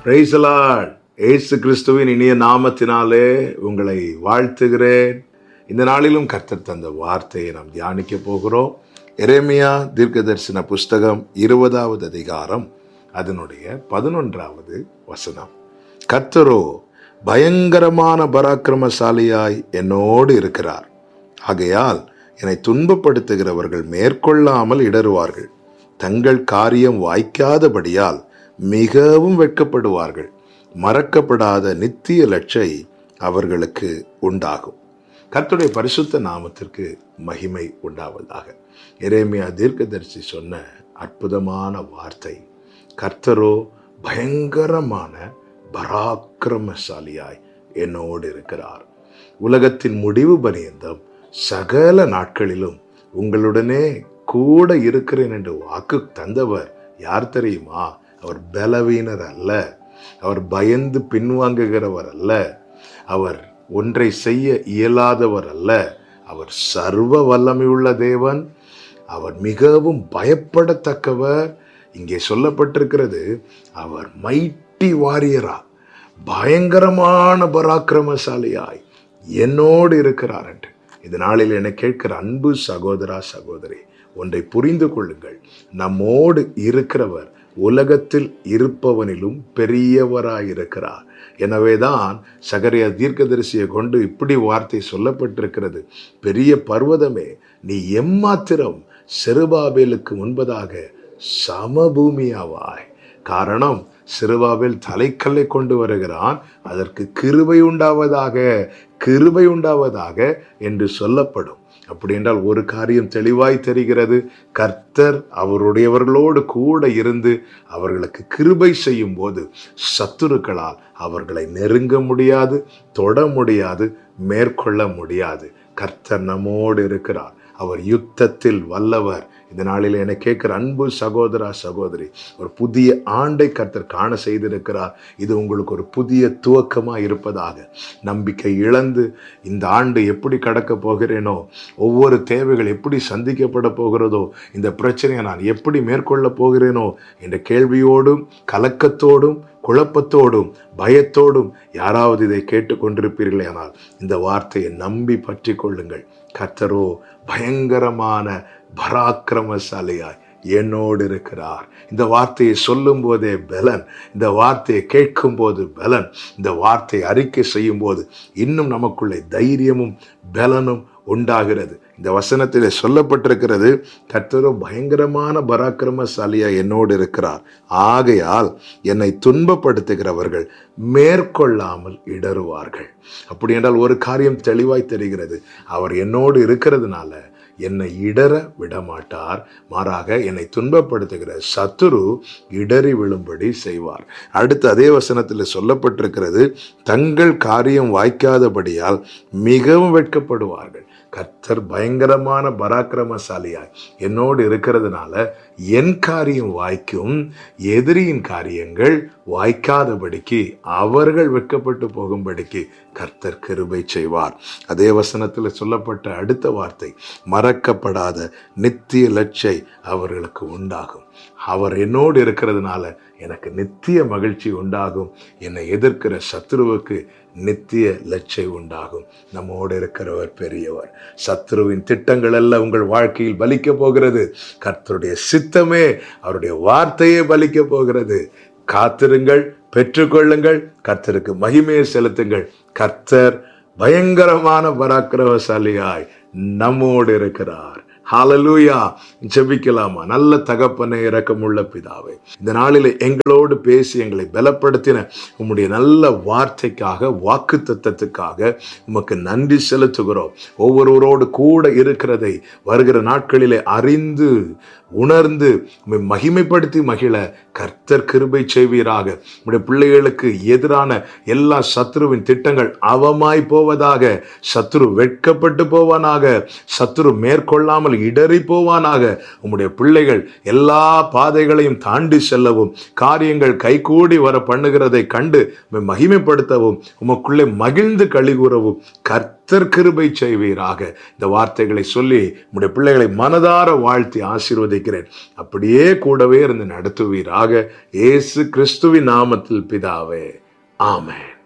பிரைசலாட் ஏசு கிறிஸ்துவின் இனிய நாமத்தினாலே உங்களை வாழ்த்துகிறேன் இந்த நாளிலும் கர்த்தர் தந்த வார்த்தையை நாம் தியானிக்க போகிறோம் எரேமியா தீர்க்கதரிசன புஸ்தகம் இருபதாவது அதிகாரம் அதனுடைய பதினொன்றாவது வசனம் கர்த்தரோ பயங்கரமான பராக்கிரமசாலியாய் என்னோடு இருக்கிறார் ஆகையால் என்னை துன்பப்படுத்துகிறவர்கள் மேற்கொள்ளாமல் இடறுவார்கள் தங்கள் காரியம் வாய்க்காதபடியால் மிகவும் வெட்கப்படுவார்கள் மறக்கப்படாத நித்திய லட்சை அவர்களுக்கு உண்டாகும் கர்த்தருடைய பரிசுத்த நாமத்திற்கு மகிமை உண்டாவதாக எரேமியா தீர்க்கதரிசி சொன்ன அற்புதமான வார்த்தை கர்த்தரோ பயங்கரமான பராக்கிரமசாலியாய் என்னோடு இருக்கிறார் உலகத்தின் முடிவு பரியந்தம் சகல நாட்களிலும் உங்களுடனே கூட இருக்கிறேன் என்று வாக்கு தந்தவர் யார் தெரியுமா அவர் பலவீனர் அல்ல அவர் பயந்து பின்வாங்குகிறவர் அல்ல அவர் ஒன்றை செய்ய இயலாதவர் அல்ல அவர் சர்வ வல்லமையுள்ள தேவன் அவர் மிகவும் பயப்படத்தக்கவர் இங்கே சொல்லப்பட்டிருக்கிறது அவர் மைட்டி வாரியரா பயங்கரமான பராக்கிரமசாலியாய் என்னோடு இருக்கிறார் என்று இந்த நாளில் என்னை கேட்கிற அன்பு சகோதரா சகோதரி ஒன்றை புரிந்து கொள்ளுங்கள் நம்மோடு இருக்கிறவர் உலகத்தில் இருப்பவனிலும் பெரியவராயிருக்கிறார் எனவேதான் சகரியா தீர்க்கதரிசியை கொண்டு இப்படி வார்த்தை சொல்லப்பட்டிருக்கிறது பெரிய பர்வதமே நீ எம்மாத்திரம் செருபாபேலுக்கு முன்பதாக சமபூமியாவாய் காரணம் சிறுபாவில் தலைக்கல்லை கொண்டு வருகிறான் அதற்கு கிருபை உண்டாவதாக கிருபை உண்டாவதாக என்று சொல்லப்படும் அப்படி என்றால் ஒரு காரியம் தெளிவாய் தெரிகிறது கர்த்தர் அவருடையவர்களோடு கூட இருந்து அவர்களுக்கு கிருபை செய்யும் போது சத்துருக்களால் அவர்களை நெருங்க முடியாது தொட முடியாது மேற்கொள்ள முடியாது கர்த்தர் நம்மோடு இருக்கிறார் அவர் யுத்தத்தில் வல்லவர் இந்த நாளில் என்னை கேட்கிற அன்பு சகோதரா சகோதரி ஒரு புதிய ஆண்டை கர்த்தர் காண செய்திருக்கிறார் இது உங்களுக்கு ஒரு புதிய துவக்கமா இருப்பதாக நம்பிக்கை இழந்து இந்த ஆண்டு எப்படி கடக்க போகிறேனோ ஒவ்வொரு தேவைகள் எப்படி சந்திக்கப்பட போகிறதோ இந்த பிரச்சனையை நான் எப்படி மேற்கொள்ள போகிறேனோ என்ற கேள்வியோடும் கலக்கத்தோடும் குழப்பத்தோடும் பயத்தோடும் யாராவது இதை கேட்டுக்கொண்டிருப்பீர்களே ஆனால் இந்த வார்த்தையை நம்பி பற்றி கொள்ளுங்கள் கர்த்தரோ பயங்கரமான பராக்கிரமசாலியாய் என்னோடு இருக்கிறார் இந்த வார்த்தையை சொல்லும் போதே பலன் இந்த வார்த்தையை கேட்கும் போது பலன் இந்த வார்த்தையை அறிக்கை செய்யும் போது இன்னும் நமக்குள்ளே தைரியமும் பலனும் உண்டாகிறது இந்த வசனத்தில் சொல்லப்பட்டிருக்கிறது கர்த்தரோ பயங்கரமான பராக்கிரமசாலியா என்னோடு இருக்கிறார் ஆகையால் என்னை துன்பப்படுத்துகிறவர்கள் மேற்கொள்ளாமல் இடறுவார்கள் அப்படி என்றால் ஒரு காரியம் தெளிவாய் தெரிகிறது அவர் என்னோடு இருக்கிறதுனால என்னை இடற விடமாட்டார் மாறாக என்னை துன்பப்படுத்துகிற சத்துரு இடறி விழும்படி செய்வார் அடுத்து அதே வசனத்தில் சொல்லப்பட்டிருக்கிறது தங்கள் காரியம் வாய்க்காதபடியால் மிகவும் வெட்கப்படுவார்கள் கர்த்தர் பயங்கரமான பராக்கிரமசாலியாய் என்னோடு இருக்கிறதுனால என் காரியம் வாய்க்கும் எதிரியின் காரியங்கள் வாய்க்காதபடிக்கு அவர்கள் வெட்கப்பட்டு போகும்படிக்கு கர்த்தர் கிருபை செய்வார் அதே வசனத்தில் சொல்லப்பட்ட அடுத்த வார்த்தை மறக்கப்படாத நித்திய லட்சை அவர்களுக்கு உண்டாகும் அவர் என்னோடு இருக்கிறதுனால எனக்கு நித்திய மகிழ்ச்சி உண்டாகும் என்னை எதிர்க்கிற சத்ருவுக்கு நித்திய லட்சை உண்டாகும் நம்மோடு இருக்கிறவர் பெரியவர் சத்ருவின் திட்டங்கள் எல்லாம் உங்கள் வாழ்க்கையில் பலிக்க போகிறது கர்த்தருடைய சித்தமே அவருடைய வார்த்தையே பலிக்க போகிறது காத்திருங்கள் பெற்றுக்கொள்ளுங்கள் கர்த்தருக்கு மகிமையை செலுத்துங்கள் கர்த்தர் பயங்கரமான பராக்கிரமசாலியாய் நம்மோடு இருக்கிறார் ஹalleluya ஜெபிக்கலாமா நல்ல தகப்பனை இரக்கமுள்ள பிதாவே இந்த நாளில் எங்களோடு பேசி எங்களை பலப்படுத்தின உம்முடைய நல்ல வார்த்தைக்காக வாக்கு தத்தத்துக்காக உமக்கு நன்றி செலுத்துகிறோம் ஒவ்வொருவரோடு கூட இருக்கிறதை வருகிற நாட்களிலே அறிந்து உணர்ந்து உம்மை மகிமைப்படுத்தி மகிழ கர்த்தர் கிருபை செய்வீராக உம்முடைய பிள்ளைகளுக்கு எதிரான எல்லா சத்ருவின் திட்டங்கள் அவமாய் போவதாக சத்ரு வெட்கப்பட்டு போவானாக சத்ரு மேற்கொள்ளாமல் இடறி போவானாக உம்முடைய பிள்ளைகள் எல்லா பாதைகளையும் தாண்டி செல்லவும் காரியங்கள் கைகூடி வர பண்ணுகிறதை கண்டு உம்மை மகிமைப்படுத்தவும் உமக்குள்ளே மகிழ்ந்து கழிகூறவும் கர்த்தர் கிருபை செய்வீராக இந்த வார்த்தைகளை சொல்லி உம்முடைய பிள்ளைகளை மனதார வாழ்த்தி ஆசீர்வதிக்கிறேன் அப்படியே கூடவே இருந்து நடத்துவீராக இயேசு கிறிஸ்துவின் நாமத்தில் பிதாவே ஆமென்